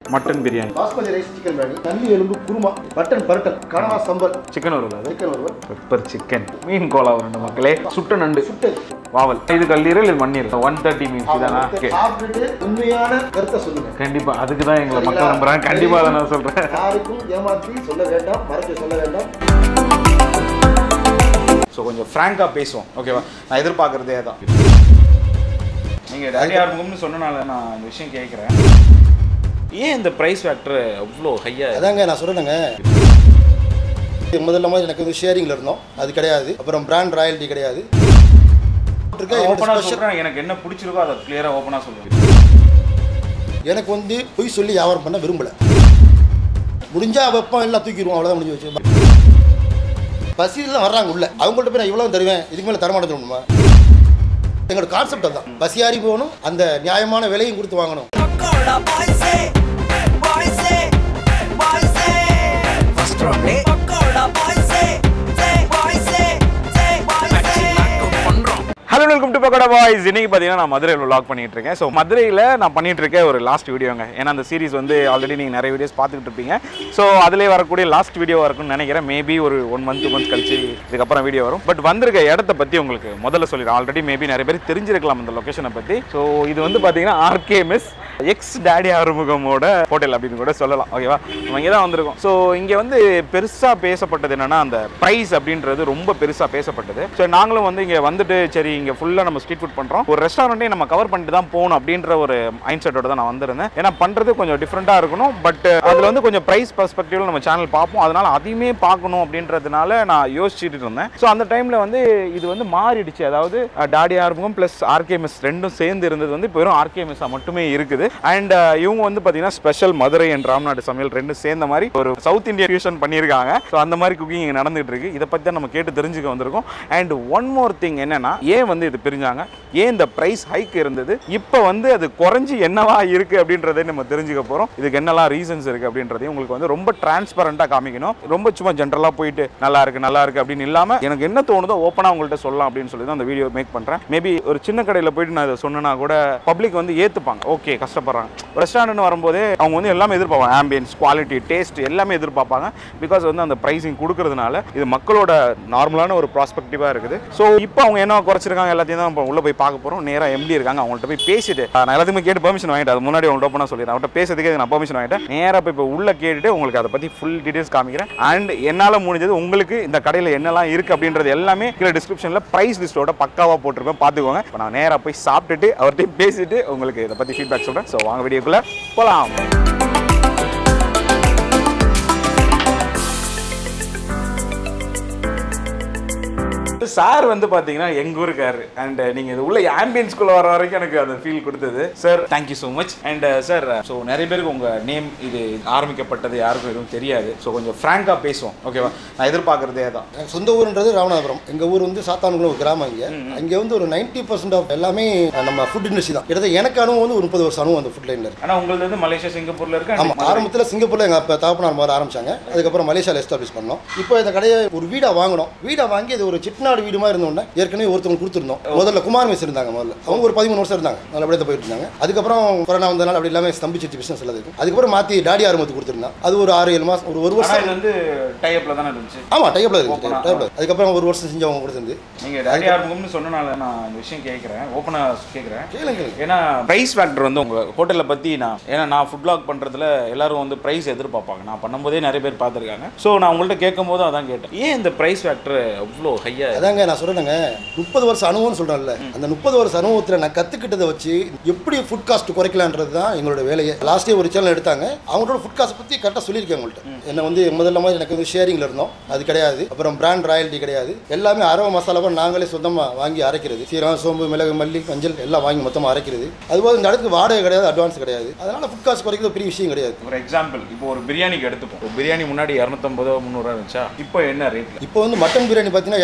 Mutton biryani basmati rice chicken biryani தண்ணி எலும்பு kurma mutton பரட்டல் கனவா சம்பல் சிக்கன் வருது அது சிக்கன் ஒருவர் பெப்பர் சிக்கன் மீன் கோலா ரெண்டு மக்களே சுட்ட நண்டு சுட்டு வாவல் இது கல்லீரல் இது மண்ணீரல் ஒன் தேர்ட்டி மீன்ஸ் இதானா ஓகே சாப்பிட்டுட்டு உண்மையான கருத்தை சொல்லுங்க கண்டிப்பா அதுக்கு தான் எங்களை மக்கள் நம்புறாங்க கண்டிப்பா அதை நான் சொல்றேன் யாருக்கும் ஏமாற்றி சொல்ல வேண்டாம் மறைக்க சொல்ல வேண்டாம் ஸோ கொஞ்சம் ஃப்ராங்காக பேசுவோம் ஓகேவா நான் எதிர்பார்க்குறதே தான் நீங்கள் டேடி ஆரம்பம்னு சொன்னனால நான் இந்த விஷயம் கேட்குறேன் ஏன் இந்த ப்ரைஸ் ஃபேக்டர் அவ்வளோ ஹையாக அதாங்க நான் சொல்றேங்க முதல்ல மாதிரி எனக்கு வந்து ஷேரிங்ல இருந்தோம் அது கிடையாது அப்புறம் பிராண்ட் ராயல்ட்டி கிடையாது இருக்க என்னோட ஓப்பனாக special- சொல்கிறேன் எனக்கு என்ன பிடிச்சிருக்கோ அதை கிளியராக ஓப்பனாக சொல்லுவேன் எனக்கு வந்து பொய் சொல்லி வியாபாரம் பண்ண விரும்பல முடிஞ்சா வைப்போம் எல்லாம் தூக்கிடுவோம் அவ்வளோதான் முடிஞ்சு வச்சு பசியில் தான் வர்றாங்க உள்ள அவங்கள்ட்ட போய் நான் இவ்வளோ தருவேன் இதுக்கு மேலே தரமாட்டேன் சொல்லணுமா எங்களோட கான்செப்ட் அதான் பசியாரி போகணும் அந்த நியாயமான விலையும் கொடுத்து வாங்கணும் Pakoda boys say, boys say, boys say. First round day. Pakoda boys say, say, boys say, say, boys say. Hello welcome to Pakoda boys இன்னைக்கு பார்த்தீங்கன்னா நான் மதுரையில் vlog பண்ணிட்டு இருக்கேன் ஸோ மதுரையில் நான் பண்ணிட்டு இருக்க ஒரு லாஸ்ட் வீடியோங்க ஏன்னா அந்த சீரிஸ் வந்து ஆல்ரெடி நீங்கள் நிறைய வீடியோஸ் பார்த்துக்கிட்டு இருப்பீங்க ஸோ அதிலே வரக்கூடிய லாஸ்ட் வீடியோவாக இருக்கும்னு நினைக்கிறேன் மேபி ஒரு ஒன் மந்த் டூ மந்த்ஸ் கழிச்சு இதுக்கப்புறம் வீடியோ வரும் பட் வந்திருக்க இடத்த பற்றி உங்களுக்கு முதல்ல சொல்லிடுறேன் ஆல்ரெடி மேபி நிறைய பேர் தெரிஞ்சிருக்கலாம் இந்த லொக்கேஷனை பற்றி ஸோ இது வந்து பார்த்தீங்கன்னா ஆர்கே மிஸ் எக்ஸ் டேடி ஆறுமுகமோட ஹோட்டல் அப்படின்னு கூட சொல்லலாம் ஓகேவா நம்ம இங்கே தான் வந்திருக்கோம் ஸோ இங்கே வந்து பெருசாக பேசப்பட்டது என்னன்னா அந்த ப்ரைஸ் அப்படின்றது ரொம்ப பெருசாக பேசப்பட்டது ஸோ நாங்களும் வந்து இங்கே வந்துட்டு சரி இங்கே ஃபுல்லாக நம்ம ஸ்ட்ரீட் ஃபுட் பண்ணுறோம் ஒரு ரெஸ்டாரண்ட்டையும் நம்ம கவர் பண்ணிட்டு தான் போகணும் அப்படின்ற ஒரு மைண்ட் செட்டோட தான் நான் வந்திருந்தேன் ஏன்னா பண்ணுறது கொஞ்சம் டிஃப்ரெண்ட்டாக இருக்கணும் பட் அதில் வந்து கொஞ்சம் ப்ரைஸ் பர்ஸ்பெக்டிவ்ல நம்ம சேனல் பார்ப்போம் அதனால அதையுமே பார்க்கணும் அப்படின்றதுனால நான் யோசிச்சுட்டு இருந்தேன் ஸோ அந்த டைமில் வந்து இது வந்து மாறிடுச்சு அதாவது டாடி ஆர்முகம் ப்ளஸ் ஆர்கேஎம்எஸ் ரெண்டும் சேர்ந்து இருந்தது வந்து இப்போ வெறும் ஆர்கேஎம்எஸ்ஸாக மட்டுமே இருக்குது அண்ட் இவங்க வந்து பார்த்தீங்கன்னா ஸ்பெஷல் மதுரை அண்ட் ராம்நாடு சமையல் ரெண்டும் சேர்ந்த மாதிரி ஒரு சவுத் இந்தியன் ஃபியூஷன் பண்ணியிருக்காங்க ஸோ அந்த மாதிரி குக்கிங் இங்கே நடந்துகிட்டு இருக்கு இதை பற்றி தான் நம்ம கேட்டு தெரிஞ்சுக்க வந்திருக்கோம் அண்ட் ஒன் மோர் திங் என்னன்னா ஏன் வந்து இது பிரிஞ்சாங்க ஏன் இந்த ப்ரைஸ் ஹைக் இருந்தது இப்போ வந்து அது குறைஞ்சி என்னவா இருக்கு அப்படின்றதை நம்ம தெரிஞ்சுக்க போகிறோம் இதுக்கு என்னெல்லாம் ரீசன்ஸ் இருக்கு அப்படின்றதையும் உங்களுக்கு வந்து ரொம்ப டிரான்ஸ்பரண்டாக காமிக்கணும் ரொம்ப சும்மா ஜென்ரலாக போயிட்டு நல்லா இருக்கு நல்லா இருக்கு அப்படின்னு இல்லாமல் எனக்கு என்ன தோணுதோ ஓப்பனாக உங்கள்கிட்ட சொல்லலாம் அப்படின்னு சொல்லி தான் அந்த வீடியோ மேக் பண்ணுறேன் மேபி ஒரு சின்ன கடையில் போயிட்டு நான் இதை சொன்னேன்னா கூட பப்ளிக் வந்து ஏற்றுப்பாங்க ஓகே கஷ்டப்படுறாங்க ரெஸ்டாரண்ட் வரும்போதே அவங்க வந்து எல்லாமே எதிர்பார்ப்பாங்க ஆம்பியன்ஸ் குவாலிட்டி டேஸ்ட் எல்லாமே எதிர்பார்ப்பாங்க பிகாஸ் வந்து அந்த ப்ரைஸிங் கொடுக்கறதுனால இது மக்களோட நார்மலான ஒரு ப்ராஸ்பெக்டிவாக இருக்குது ஸோ இப்போ அவங்க என்ன குறைச்சிருக்காங்க எல்லாத்தையும் தான் நம்ம உள்ளே போய் பார்க்க போகிறோம் நேராக எம்டி இருக்காங்க அவங்கள்ட்ட போய் பேசிட்டு நான் எல்லாத்துக்குமே கேட்டு பெர்மிஷன் வாங்கிட்டு அது முன்னாடி அவங்கள்ட்ட ஓப்பனாக சொல்லிடுறேன் அவர்கிட்ட பேசுறதுக்கு நான் பெர்மிஷன் வாங்கிட்டேன் நேராக போய் இப்போ உள்ளே கேட்டுட்டு உங்களுக்கு அதை பற்றி ஃபுல் டீடைல்ஸ் காமிக்கிறேன் அண்ட் என்னால் முடிஞ்சது உங்களுக்கு இந்த கடையில் என்னெல்லாம் இருக்குது அப்படின்றது எல்லாமே கீழே டிஸ்கிரிப்ஷனில் ப்ரைஸ் லிஸ்ட்டோட பக்காவாக போட்டிருப்பேன் பார்த்துக்கோங்க இப்போ நான் நேராக போய் சாப்பிட்டுட்டு அவர்கிட்ட பேசிட்டு உங்களுக்கு இதை பற்றி ஃபீட்பேக் சொல்கிறேன் ஸோ வாங்க வீடியோக்குள்ளே போகலாம் சார் வந்து பாத்தீங்கன்னா எங்க ஊருக்காரு அண்ட் நீங்க இது உள்ள ஆம்பியன்ஸ்குள்ள வர வரைக்கும் எனக்கு அந்த ஃபீல் கொடுத்தது sir thank you so much and sir so நிறைய பேருக்கு உங்க நேம் இது ஆரம்பிக்கப்பட்டது யாருக்கும் எதுவும் தெரியாது ஸோ கொஞ்சம் ஃப்ராங்கா பேசுவோம் ஓகேவா நான் எதிர்பார்க்கறதே தான் எனக்கு சொந்த ஊருன்றது ராமநாதபுரம் எங்கள் ஊர் வந்து சாத்தானுக்குள்ள ஒரு கிராமம் இங்கே அங்கே வந்து ஒரு நைன்டி பர்சன்ட் ஆஃப் எல்லாமே நம்ம ஃபுட் இண்டஸ்ட்ரி தான் கிட்டத்தட்ட எனக்கு அனுபவம் வந்து ஒரு முப்பது வருஷம் அனுபவம் அந்த ஃபுட் லைனில் இருக்கு ஆனா உங்களது வந்து மலேசியா சிங்கப்பூர்ல இருக்கு ஆமாம் ஆரம்பத்தில் சிங்கப்பூரில் எங்கள் அப்போ தகப்பனார் மாதிரி ஆரம்பிச்சாங்க அதுக்கப்புறம் மலேசியாவில் எஸ்டாப்ளிஷ் பண்ணோம் இப்போ இந்த கடையை ஒரு வீடாக வாங்கினோம் வீடாக வாங்கி அது ஒரு சிட்நாடு வீடு மாதிரி இருந்தோடனே ஏற்கனவே ஒருத்தவங்க கொடுத்துருந்தோம் முதல்ல குமார் மிஸ் இருந்தாங்க முதல்ல அவங்க ஒரு பதிமூணு வருஷம் இருந்தாங்க நல்லபடியாக தான் போயிட்டு இருந்தாங்க அதுக்கப்புறம் கொரோனா வந்தனால அப்படி இல்லாமல் ஸ்தம்பிச்சிச்சு பிஸ்னஸ் எல்லாத்துக்கும் அதுக்கப்புறம் மாற்றி டாடி ஆரம்பத்துக்கு கொடுத்துருந்தாங்க அது ஒரு ஆறு ஏழு மாதம் ஒரு ஒரு ஆனா வருஷம் இது வந்து டைப்ல தானே இருந்துச்சு ஆமாம் டைப்பில் இருக்கு Open ஆ? டைப்பில் அதுக்கப்புறம் ஒரு வருஷம் செஞ்சவங்க கொடுத்துருந்து நீங்க டேடி ஆரம்பம்னு சொன்னனால நான் இந்த விஷயம் கேட்குறேன் ஓப்பனா கேட்குறேன் கேளுங்க கேளுங்க ஏன்னா ப்ரைஸ் ஃபேக்டர் வந்து உங்கள் ஹோட்டலை பற்றி நான் ஏன்னா நான் ஃபுட் லாக் பண்ணுறதுல எல்லாரும் வந்து ப்ரைஸ் எதிர்பார்ப்பாங்க நான் பண்ணும்போதே நிறைய பேர் பார்த்துருக்காங்க ஸோ நான் உங்கள்கிட்ட கேட்கும் போது அதான் கேட்டேன் ஏன் இந்த ப்ரைஸ் ஃபேக்டர் அவ்வளோ ஹையாக அதாங்க நான் சொல்றேங்க முப்பது வருஷம் அனுபவம்னு சொல்றேன்ல அந்த முப்பது வருஷம் அனுபவத்தில் நான் கத்துக்கிட்டதை வச்சு எப்படி ஃபுட் காஸ்ட் குறைக்கலான்றது தான் எங்களோட வேலையை லாஸ்ட்டே ஒரு சேனல் எடுத்தாங்க அவங்களோட ஃபுட் காஸ்ட் பத்தி கரெக்டாக சொல்லியிருக்கேன் உங்கள்கிட்ட என்ன வந்து முதல்ல மாதிரி எனக்கு வந்து ஷேரிங்ல இருந்தோம் அது கிடையாது அப்புறம் பிராண்ட் ராயல்ட்டி கிடையாது எல்லாமே அரவ மசாலாவை நாங்களே சொந்தமாக வாங்கி அரைக்கிறது சீரகம் சோம்பு மிளகு மல்லி மஞ்சள் எல்லாம் வாங்கி மொத்தமாக அரைக்கிறது அதுபோல் இந்த இடத்துக்கு வாடகை கிடையாது அட்வான்ஸ் கிடையாது அதனால ஃபுட் காஸ்ட் குறைக்கிறது பெரிய விஷயம் கிடையாது ஒரு எக்ஸாம்பிள் இப்போ ஒரு பிரியாணிக்கு எடுத்துப்போம் ஒரு பிரியாணி முன்னாடி இரநூத்தம்பதோ முந்நூறுவா இருந்துச்சா இப்போ என்ன ரேட்டில் இப்போ வந்து மட்டன் பிரியாணி பார்த்தீங்கன்னா இரநூத்தி ரூபா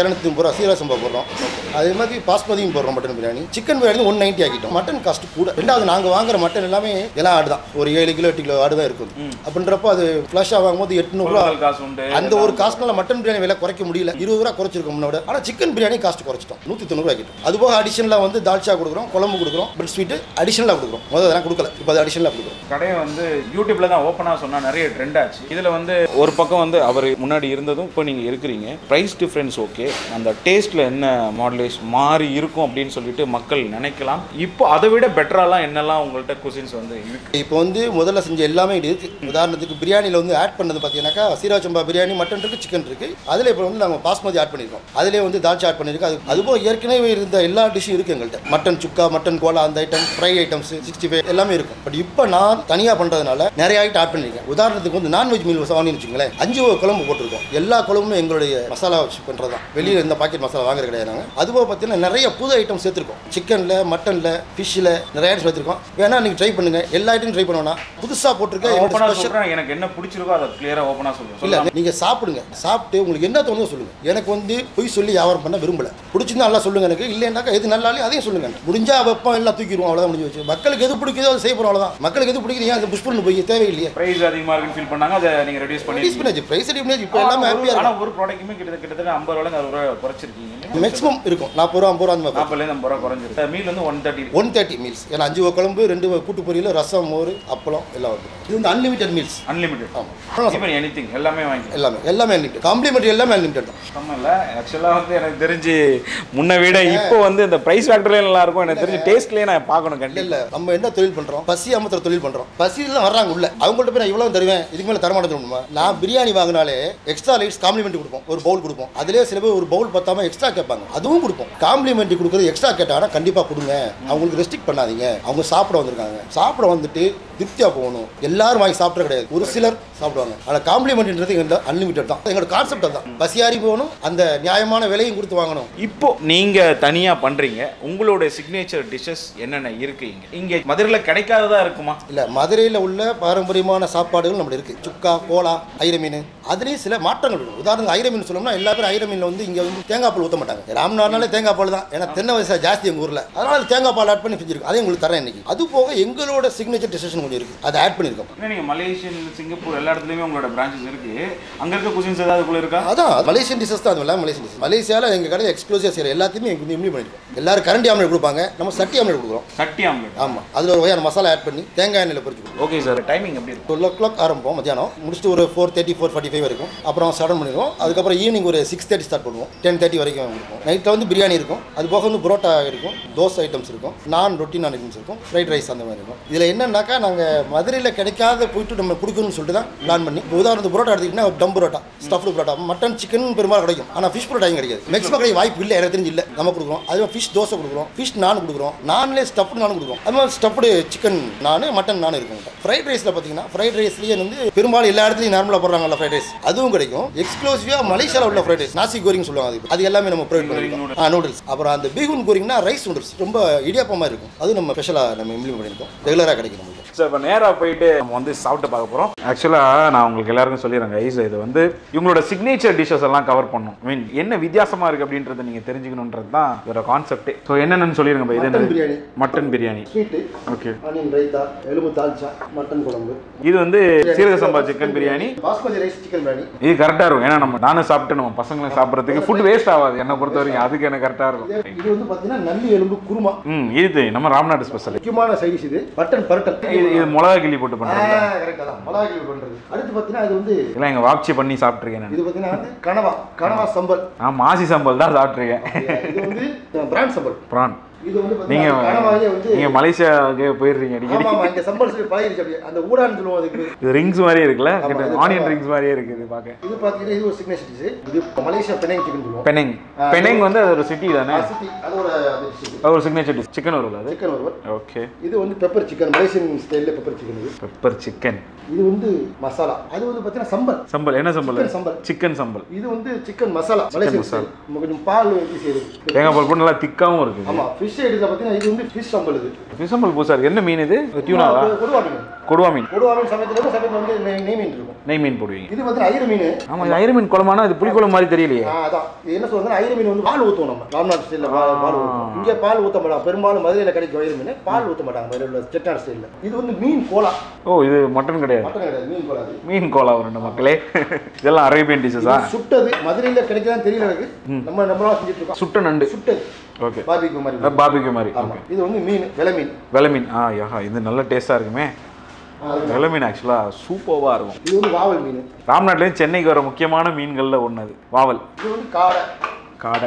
சீரக சம்பா போடுறோம் அதே மாதிரி பாஸ்மதியும் போடுறோம் mutton biryani chicken biryani one ninety ஆக்கிட்டோம் மட்டன் காஸ்ட் கூட ரெண்டாவது நாங்கள் வாங்குற மட்டன் எல்லாமே எல்லாம் ஆடு தான் ஒரு ஏழு கிலோ எட்டு கிலோ ஆடு தான் இருக்கும் அப்படின்றப்போ அது ஃப்ளஷாக வாங்கும்போது எட்நூறுரூவா பொருட்கள் காசு உண்டு அந்த ஒரு காஸ்ட்னால மட்டன் பிரியாணி விலை குறைக்க முடியல இருபது ரூபா குறைச்சிருக்கோம் முன்னோட ஆனால் சிக்கன் பிரியாணி காஸ்ட் குறைச்சிட்டோம் நூற்றி தொண்ணூறு ஆக்கிட்டோம் அது போக அடிஷனலாக வந்து தால்ச்சா கொடுக்குறோம் குழம்பு கொடுக்குறோம் பிரெட் ஸ்வீட் அடிஷனலாக கொடுக்குறோம் முதல்ல அதெல்லாம் கொடுக்கல இப்போ அது அடிஷனலாக கொடுக்குறோம் கடையை வந்து யூடியூப்ல தான் ஓப்பனாக சொன்னா நிறைய ட்ரெண்ட் ஆச்சு இதுல வந்து ஒரு பக்கம் வந்து அவர் முன்னாடி இருந்ததும் இப்போ நீங்க இருக்கிறீங்க பிரைஸ் டிஃப்ரென்ஸ் ஓகே அந்த டேஸ்ட்ல என்ன மாடுலேஷன் மாறி இருக்கும் அப்படின்னு சொல்லிட்டு மக்கள் நினைக்கலாம் இப்போ அதை விட பெட்டராலாம் என்னெல்லாம் உங்கள்கிட்ட குசின்ஸ் வந்து இருக்கு இப்போ வந்து முதல்ல செஞ்ச எல்லாமே இது இருக்கு உதாரணத்துக்கு பிரியாணியில் வந்து ஆட் பண்ணது பார்த்தீங்கன்னாக்கா சீரக சம்பா பிரியாணி மட்டன் இருக்கு சிக்கன் இருக்கு அதில் இப்போ வந்து நாங்கள் பாஸ்மதி ஆட் பண்ணியிருக்கோம் அதிலே வந்து தால்ச்சா ஆட் பண்ணியிருக்கோம் அது அதுபோல் ஏற்கனவே இருந்த எல்லா டிஷ்ஷும் இருக்கு எங்கள்கிட்ட மட்டன் சுக்கா மட்டன் கோலா அந்த item fry items sixty five எல்லாமே இருக்கும் பட் இப்போ நான் தனியாக பண்ணுறதுனால நிறைய ஐட்டம் ஆட் பண்ணியிருக்கேன் உதாரணத்துக்கு வந்து நான்வெஜ் மீல் வாங்கினு வச்சுங்களேன் அஞ்சு வகை குழம்பு போட்டிருக்கோம் எல்லா குழம்புமே எங்களுடைய மசாலா வச்சு பண்ணுறது தான் வெளியில் இந்த பாக்கெட் மசாலா வாங்குறது கிடையாது நாங்கள் அதுபோக பார்த்தீங்கன்னா நிறைய புது ஐட்டம் சேர்த்துருக்கோம் சிக்கனில் மட்டனில் ஃபிஷ்ஷில் நிறைய ஐட்டம் சேர்த்துருக்கோம் வேணா நீங்கள் ட்ரை பண்ணுங்க எல்லா ஐட்டம் ட்ரை பண்ணோன்னா புதுசாக போட்டிருக்க எங்களோட ஓப்பனாக ஸ்பெஷல் சொல்றேன் எனக்கு என்ன பிடிச்சிருக்கோ அதை கிளியரா ஓப்பனாக சொல்லுவேன் இல்ல நீங்க சாப்பிடுங்க சாப்பிட்டு உங்களுக்கு என்ன தோணுதோ சொல்லுங்க எனக்கு வந்து பொய் சொல்லி வியாபாரம் பண்ண விரும்பல பிடிச்சிருந்தா நல்லா சொல்லுங்க எனக்கு இல்லைன்னாக்கா எது நல்லாலே அதையும் சொல்லுங்க முடிஞ்சா வைப்போம் எல்லாம் தூக்கிடுவோம் அவ்வளவுதான் முடிஞ்சு வச்சு மக்களுக்கு எது பிடிக்குதோ அதை செய்ய போறோம் அவ்வளவுதான் மக்களுக்கு எது பிடிக்குது ஏன் அதை புஷ் பண்ணு போய் தேவையில்லையே ப்ரைஸ் அதிகமாக இருக்குன்னு ஃபீல் பண்ணாங்க அதை நீங்கள் ரெடியூஸ் பண்ணி ரிலீஸ் பண்ணாச்சு பிரைஸ் பண்ணாச்சு இப்போ எல்லாமே ஹாப்பியாக ஆனால் இருக்கும் ஒரு ப்ராடக்ட்டுமே கிட்டத்தட்ட கிட்டத்தட்ட ஐம்பது ரூபாய் அறுபது ரூபாய் குறைச்சிருக்கீங்க மேக்ஸிமம் இருக்கும் நாற்பது ரூபா ஐம்பது ரூபா அந்த மாதிரி நாற்பதுலேருந்து ஐம்பது ரூபா குறைஞ்சிருக்கு மீல் வந்து one thirty one thirty meals ஏன்னா அஞ்சு வகை குழம்பு ரெண்டு வகை கூட்டு பொரியல் ரசம் மோர் அப்பளம் எல்லாம் வந்து இது வந்து அன்லிமிட்டட் மீல்ஸ் அன்லிமிட்டட் ஆமாம் ஈவன் எனி திங் எல்லாமே வாங்கி எல்லாமே எல்லாமே அன்லிமிட்டட் காம்ப்ளிமெண்ட்ரி எல்லாமே அன்லிமிட்டட் தான் கம்மல்ல ஆக்சுவலாக வந்து எனக்கு தெரிஞ்சு முன்ன விட இப்போ வந்து இந்த ப்ரைஸ் ஃபேக்டர்லேயே நல்லா இருக்கும் எனக்கு தெரிஞ்சு டேஸ்ட்லேயே நான் பார்க்கணும் இல்ல கண்டிப்பாக இல்ல நம்ம என்ன தொழில் பண்றோம் பசி அமர்த்துற தொழில் பண்றோம் பசியில தான் வர்றாங்க உள்ள அவங்கள்ட்ட போய் நான் இவ்வளவு தருவேன் இதுக்கு மேல தரமாட்டேன் சொல்லுமா நான் பிரியாணி வாங்கினாலே எக்ஸ்ட்ரா லைட்ஸ் காம்ப்ளிமெண்ட் கொடுப்போம் ஒரு பவுல் கொடுப்போம் அதுலயே சில பேர் ஒரு பவுல் பத்தாம எக்ஸ்ட்ரா கேட்பாங்க அதுவும் கொடுப்போம் காம்ப்ளிமெண்ட் கொடுக்குறது எக்ஸ்ட்ரா கேட்டாங்கன்னா கண்டிப்பா கொடுங்க அவங்களுக்கு ரெஸ்ட்ரிக்ட் பண்ணாதீங்க அவங்க சாப்பிட வந்திருக்காங்க சாப்பிட வந்துட்டு திருப்தியா போகணும் எல்லாரும் வாங்கி சாப்பிட கிடையாது ஒரு சிலர் சாப்பிடுவாங்க ஆனால் காம்ப்ளிமெண்ட்ன்றது எங்க அன்லிமிட்டட் தான் எங்களோட கான்செப்ட் தான் பசியாரி போகணும் அந்த நியாயமான விலையும் கொடுத்து வாங்கணும் இப்போ நீங்க தனியா பண்றீங்க உங்களோட சிக்னேச்சர் டிஷ்ஷஸ் என்னென்ன இருக்கு இங்க இங்க மதுரையில் கிடைக்காததா இருக்குமா இல்ல மதுரையில் உள்ள பாரம்பரியமான சாப்பாடுகள் நம்மள இருக்கு சுக்கா கோலா ஐர மீன் அதுலேயும் சில மாற்றங்கள் இருக்கு உதாரணத்துக்கு ஐர மீன் சொல்லணும்னா எல்லா பேரும் ஐர மீன்ல வந்து இங்க வந்து தேங்காய் பால் ஊற்ற மாட்டாங்க ராம்நாட்னாலே தேங்காய் பால் தான் ஏன்னா தென்னை வயசா ஜாஸ்தி எங்க ஊர்ல அதனால அது தேங்காய் பால் ஆட் பண்ணி செஞ்சிருக்கோம் அதையும் உங்களுக்கு தரேன் இன்னைக்கு அது போக எங்களோட சிக்னேச்சர் டிசிஷன் கொஞ்சம் இருக்கு அதை ஆட் பண்ணியிருக்கோம் ஏன்னா நீங்க மலேசியன் சிங்கப்பூர் எல்லா இடத்துலயுமே உங்களோட பிரான்ச்சஸ் இருக்கு அங்க இருக்க குசின்ஸ் ஏதாவது அதுக்குள்ள இருக்கா அதான் மலேசியன் டிஷஸ் தான் அது எல்லாம் மலேசியன் டிஷ் மலேசியாவில் எங்கள் கடையில் எக்ஸ்க்ளூசிவ் செய்கிற எல்லாத்தையுமே எங்களுக்கு இம்ப்ளி பண்ணிருக்கோம் எல்லாரும் கரண்டி ஆம்லெட் கொடுப்பாங்க நம்ம சட்டி ஆம்லெட் கொடுக்குறோம் சட்டி ஆம்லெட் ஆமாம் அதில் ஒரு வகையான மசாலா ஆட் பண்ணி தேங்காய் எண்ணெயில் பொரிச்சு கொடுக்குறோம் ஓகே சார் டைமிங் எப்படி இருக்கும் டுவெல் ஓ கிளாக் ஆரம்பிப்போம் மத்தியானம் முடிச்சுட்டு ஒரு four thirty four forty five வரைக்கும் அப்புறம் ஸ்டார்ட் பண்ணிடுவோம் அதுக்கப்புறம் ஈவினிங் ஒரு சிக்ஸ் தேர்ட்டி ஸ்டார்ட் பண்ணுவோம் டென் தேர்ட்டி வரைக்கும் இருக்கும் நைட்டில் வந்து பிரியாணி இருக்கும் அது போக வந்து புரோட்டா இருக்கும் தோசை ஐட்டம்ஸ் இருக்கும் நான் ரொட்டி நான் ஐட்டம்ஸ் இருக்கும் ஃப்ரைட் ரைஸ் அந்த மாதிரி இருக்கும் இதில் என்னன்னாக்கா நாங்கள் மதுரையில் கிடைக்காத போயிட்டு நம்ம கொடுக்கணும்னு சொல்லிட்டு தான் பிளான் பண்ணி இப்போ உதாரணத்துக்கு புரோட்டா எடுத்துக்கிட்டா dum parotta stuffed parotta mutton chicken பெரும்பாலும் கிடைக்கும் ஆனால் ஃபிஷ் புரோட்டா இங்க கிடைக்காது மேக்ஸிமம் கிடைக்க வாய்ப்பு இல்லை எனக்கு தெரிஞ்சு இல்லை நம்ம கொடுக்குறோம் அதுவே ஃபிஷ் தோசை கொடுக்குறோம் ஃபிஷ் நான் கொடுக்குறோம் நான்லேயே ஸ்டஃப்டு நானும் கொடுக்குறோம் அது மாதிரி ஸ்டஃப்டு சிக்கன் நான் மட்டன் நான் இருக்கும் ஃப்ரைட் ரைஸில் பார்த்தீங்கன்னா ஃப்ரைட் ரைஸ்லேயே வந்து பெரும்பாலும் எல்லா இடத்துலையும் நார்மலாக போடுறாங்கல்ல ஃப்ரைட் ரைஸ் அதுவும் கிடைக்கும் எக்ஸ்க்ளூசிவாக மலேசியாவில் உள்ள ஃப்ரைட் ரைஸ் நாசி கோரிங் சொல்லுவாங்க அது அது எல்லாமே நம்ம ப்ரொவைட் பண்ணிருக்கோம் ஆ நூடுல்ஸ் அப்புறம் அந்த பீகுன் கோரிங்னா ரைஸ் நூடுல்ஸ் ரொம்ப இடியாப்பமாக இருக்கும் அது நம்ம ஸ்பெஷலாக நம்ம இம்ப்ளிமெண்ட் பண்ணியிருக்கோம் ரெகுலராக கிடைக்கும் நமக்கு சார் இப்போ நேராக போயிட்டு நம்ம வந்து சாப்பிட்டு பார்க்க போகிறோம் ஆக்சுவலாக நான் உங்களுக்கு எல்லாருக்கும் சொல்லிடுறேன் ஐஸ் இது வந்து இவங்களோட சிக்னேச்சர் டிஷ்ஷஸ் எல்லாம் கவர் பண்ணும் ஐ மீன் என்ன வித்தியாசமாக இருக்குது அப்படின்றத நீங்கள் தெரிஞ்சுக்கணுன்றது தான் இதோட கான்செப்டே ஸோ என்னென்னு சொல்லிடுங்க பா, இது மட்டன் என்ன biryani mutton biryani sweet okay onion raita எலும்பு தால்ச்சா மட்டன் குழம்பு இது வந்து seeraga samba chicken biryani basmati rice chicken biryani இது கரெக்டாக இருக்கும் ஏன்னா நம்ம நானும் சாப்பிட்டு நம்ம பசங்களும் சாப்பிட்றதுக்கு ஃபுட் வேஸ்ட் ஆகாது என்னை பொறுத்த வரைக்கும் அதுக்கு எனக்கு கரெக்டாக இருக்கும் இது வந்து பார்த்தீங்கன்னா நல்லி எலும்பு குருமா ம் இது தெரியும். நம்ம ராம்நாடு ஸ்பெஷல் முக்கியமான சைடிஷ் இது பட்டன் பரட்டன் இது இது மிளகா கிள்ளி போட்டு பண்ணுறது கரெக்டாக தான் மிளகாய் பண்ணுறது அடுத்து பார்த்தீங்கன்னா இது வந்து இல்லை எங்கள் வாப்ச்சி பண்ணி சாப்பிட்ருக்கேன் நான் இது பார்த்தீங்கன்னா வந்து கனவா கனவா சம்பல் நான் மாசி சம்பல் தான் சாப்பிட்ருக்கேன் இது வந்து பிராண்ட் சம்பல் ப்ரான் இது வந்து நீங்க பார்த்தீங்கன்னா கனவாயே வந்து நீங்க மலேசியாவுக்கு போயிடுறீங்க அடிக்கடி ஆமா ஆமா இங்க சம்பல் சொல்லி பழகிடுச்சு அப்படியே அந்த ஊடான்னு சொல்லுவோம் அதுக்கு இது ரிங்ஸ் மாதிரியே இருக்குல்ல ஆமா, இது ஆனியன் பரவா- ரிங்ஸ் மாதிரியே இருக்குது இது பார்க்க இது பார்த்தீங்கன்னா இது ஒரு சிக்னேச்சர் டிஷ் இது மலேசியா பெனங் சிக்கன் சொல்லுவோம் பெனெங் பெனெங் வந்து அது ஒரு சிட்டி தானே சிட்டி அதோட dish இது. அது ஒரு சிக்னேச்சர் டிஷ் சிக்கன் வரும்ல அது சிக்கன் ஒருவர் ஓகே இது வந்து பெப்பர் சிக்கன் மலேசியன் ஸ்டைலில் பெப்பர் சிக்கன் இது பெப்பர் சிக்கன் இது வந்து மசாலா அது வந்து பார்த்தீங்கன்னா சம்பல் சம்பல் என்ன சம்பல் சிக்கன் சம்பல் சிக்கன் சம்பல் இது வந்து chicken masala Malaysian masala. Style நம்ம கொஞ்சம் பால் ஊற்றி செய்யுது தேங்காய் பால் போட்டு நல்லா திக்காவும் இருக்குது ஆமா ஃபிஷ் ஃபிஷ் ஐட்டத்தில் பார்த்தீங்கன்னா இது வந்து ஃபிஷ் சம்பல் இது விசம்பல் பூசார் என்ன மீன் இது டியூனாவா கொடுவா மீன் கொடுவா மீன் கொடுவா மீன் சமயத்தில் வந்து சமயத்தில் வந்து நெய் நெய் மீன் இருக்கும் நெய் மீன் போடுவீங்க இது வந்து ஐர மீன் ஆமா இது ஐர மீன் குழம்பானா இது புளிக்குழம்பு மாதிரி தெரியலையே ஆ, அதான் இது என்ன சொல்றதுன்னா ஐர மீன் வந்து பால் ஊற்றுவோம் நம்ம ராம்நாத் ஸ்டைலில் பால் பால் ஊற்றுவோம் இங்கே பால் ஊற்ற மாட்டாங்க பெரும்பாலும் மதுரையில் கிடைக்கும் ஐர மீன் பால் ஊற்ற மாட்டாங்க மதுரையில் உள்ள செட்டிநாடு ஸ்டைலில் இது வந்து மீன் கோலா ஓ இது மட்டன் கிடையாது மட்டன் கிடையாது மீன் கோலா அது மீன் கோலா வரும் மக்களே இதெல்லாம் அரேபியன் டிஷ்ஷஸா இது சுட்டது மதுரையில் கிடைக்குதான்னு தெரியல எனக்கு நம்ம நம்மளா செஞ்சுட்டு இருக்கோம் சுட்ட நண்டு சுட்டது ஓகே பார்பிக்கு மாதிரி பாபிக்கு மாதிரி ஆமா இது வந்து மீன் வெலை மீன் வெலை மீன் ஆ யா இது நல்ல டேஸ்ட்டாக இருக்குமே வெலை மீன் ஆக்சுவலாக சூப்பராக இருக்கும் இது வந்து வாவல் மீன் ராம்நாட்லேருந்து சென்னைக்கு வர முக்கியமான மீன்களில் ஒன்று அது வாவல் இது வந்து காடை காடை